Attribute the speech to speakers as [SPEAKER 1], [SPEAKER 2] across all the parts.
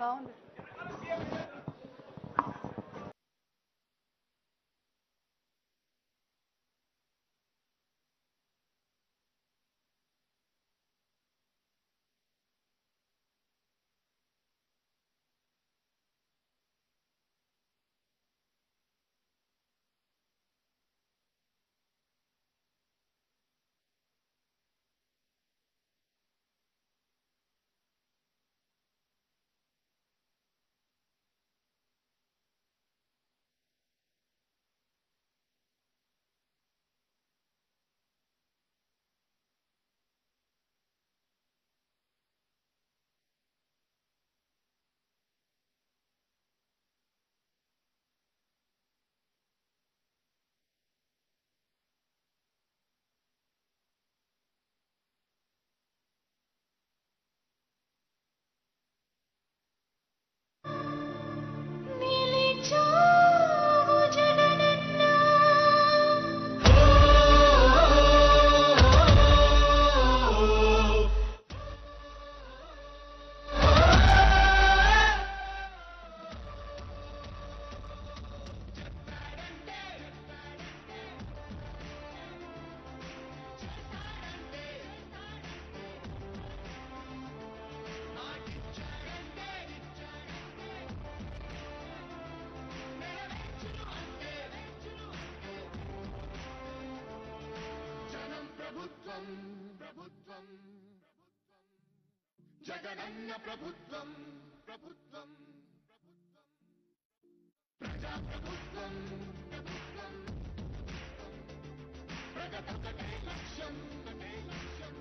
[SPEAKER 1] బాగుంది
[SPEAKER 2] జనం ప్రభుత్వం ప్రభుత్వం జగనన్న ప్రభుత్వం ప్రభుత్వం ప్రభుత్వం ప్రజా ప్రభుత్వం ప్రభుత్వం ప్రగతొకటే లక్ష్యం ఒకటే లక్ష్యం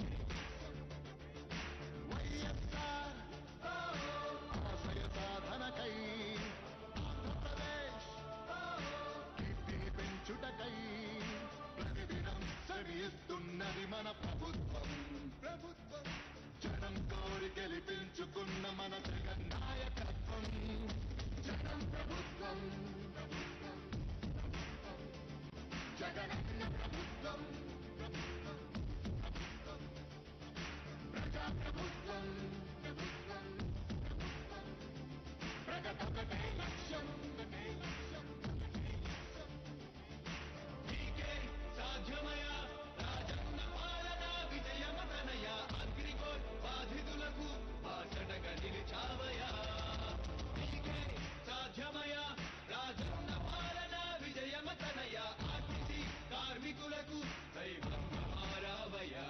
[SPEAKER 2] వైఎస్ఆర్ ఆశయ సాధనకై ఆంధ్రప్రదేశ్ కీర్తిని పెంచుటకై ప్రతిదినం సరిస్తున్నది మన ప్రభుత్వం ప్రభుత్వం జనం కోరి గెలిపించుకున్న మన జగన్ నాయకత్వం జనం ప్రభుత్వం ప్రభుత్వం ప్రభుత్వం జగనన్న ప్రభుత్వం ప్రభుత్వం ప్రభుత్వం ప్రజా ప్రభుత్వం ప్రభుత్వం ప్రభుత్వం ప్రగతొకటే లక్ష్యం ఒకటే లక్ష్యం ఒకటే లక్ష్యం నీకే సాధ్యమయ రాజన్న పాలన విజయమతనయ అగ్రిగోల్ బాధితులకు బాసటగా నిలిచావయా నీకే సాధ్యమయ రాజన్న పాలన విజయమతనయ ఆర్టీసీ కార్మికులకు దైవం మారావయా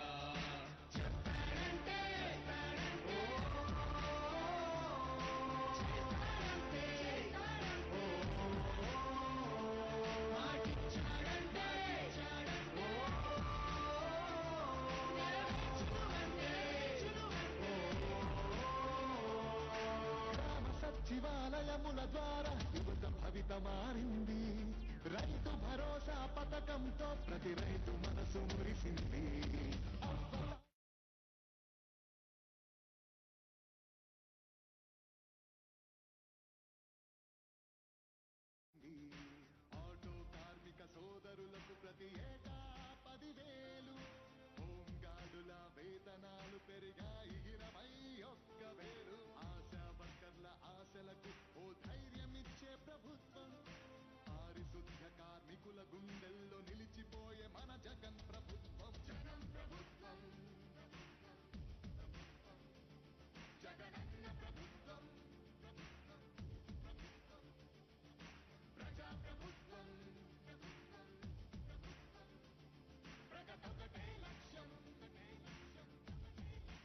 [SPEAKER 2] గ్రామ సచివాలయముల ద్వారా యువత భవిత మారింది రైతు భరోసా పథకంతో ప్రతి రైతు మనసు మురిసింది ఆటో కార్మిక సోదరులకు ప్రతి ఏటా పదివేలు హోంగార్డుల వేతనాలు పెరిగాయి ఇరవై ఒక్క వేలు ఆశా వర్కర్ల ఆశలకు ఓ ధైర్యమిచ్చే ప్రభుత్వం పారిశుద్ధ కార్మికుల గుండెల్లో నిలిచిపోయే మన జగన్ ప్రభుత్వం జగన్ ప్రభుత్వం జగనన్న ప్రభుత్వం ప్రభుత్వం ప్రభుత్వం ప్రజా ప్రభుత్వం ప్రభుత్వం ప్రభుత్వం ప్రగతొకటే లక్ష్యం ఒకటే లక్ష్యం ఒకటే లక్ష్యం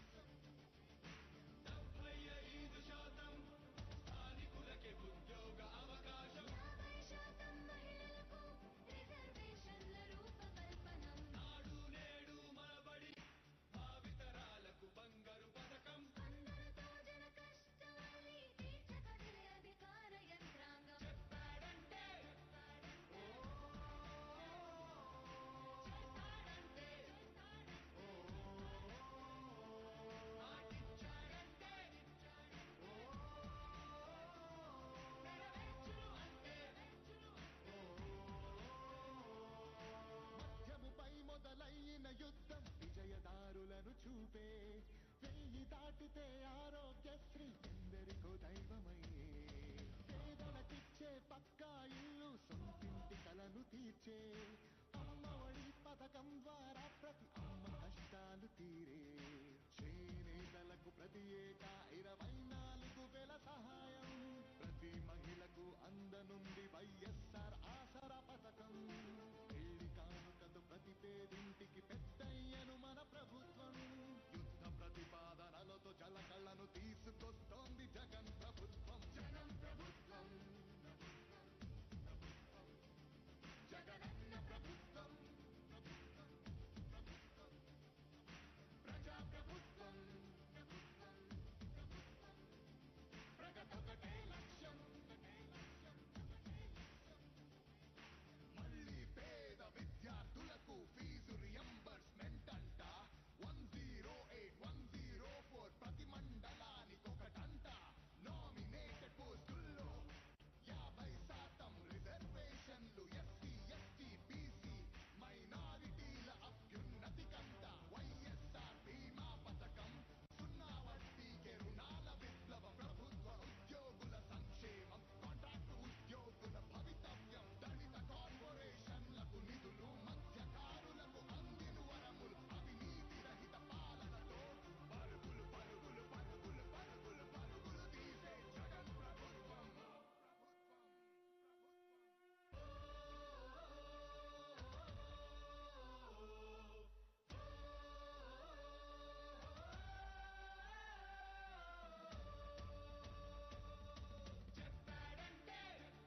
[SPEAKER 2] ఎందరికో దైవమయ్యే పేదలకిచ్చే పక్కా ఇల్లు సొంతింటి కలను తీర్చే అమ్మఒడి పథకం ద్వారా ప్రతి అమ్మ కష్టాలు తీరే చేనేతలకు ప్రతి ఏటా ఇరవై నాలుగు వేల సహాయం ప్రతి మహిళకు అందనుంది వైఎస్ఆర్ ఆసరా పథకం పెళ్లి కానుకతో ప్రతి పేదింటికి పెద్దయ్యను మన ప్రభుత్వం యుద్ధ ప్రతిపాదనలతో జలకళ్ళను తీసుకొస్తోంది జగన్ ప్రభుత్వం జగన్ ప్రభుత్వం జగనన్న ప్రభుత్వం ప్రజా ప్రభుత్వం ప్రగతొకటే లక్ష్యం మళ్ళీ పేద విద్యార్థులకు ఫీజు రియంబర్స్మెంట్ అంట one zero eight one zero four ప్రతి మండలానికి ఒకటంట నామినేటెడ్ పోస్టుల్లో యాభై శాతం రిజర్వేషన్లు ఎస్సీ ఎస్టీ బీసీ మైనారిటీల అభ్యున్నతి కంట వైఎస్ఆర్ బీమా పథకం సున్నా వడ్డీకే రుణాల విప్లవ ప్రభుత్వ ఉద్యోగుల సంక్షేమం కాంట్రాక్ట్ ఉద్యోగుల భవితవ్యం దళిత కార్పొరేషన్లకు నిధులు మత్స్యకారులకు అందిన వరములు అవినీతి రహిత పాలనతో పరుగులు పరుగులు పరుగులు పరుగులు పరుగులు తీసే జగన్ ప్రభుత్వం చెప్పాడంటే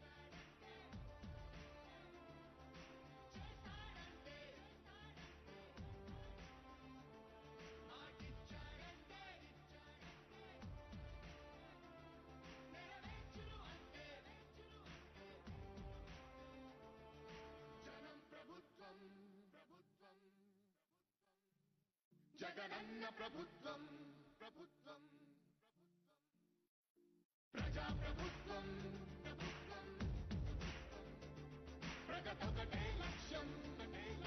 [SPEAKER 2] చేస్తాడంటే మాటిచ్చాడంటే నెరవేర్చును అంటే జనం ప్రభుత్వం ప్రభుత్వం జగనన్న ప్రభుత్వం ప్రభుత్వం ప్రజా ప్రభుత్వం ప్రభుత్వం ప్రగతొకటే లక్ష్యం ఒకటే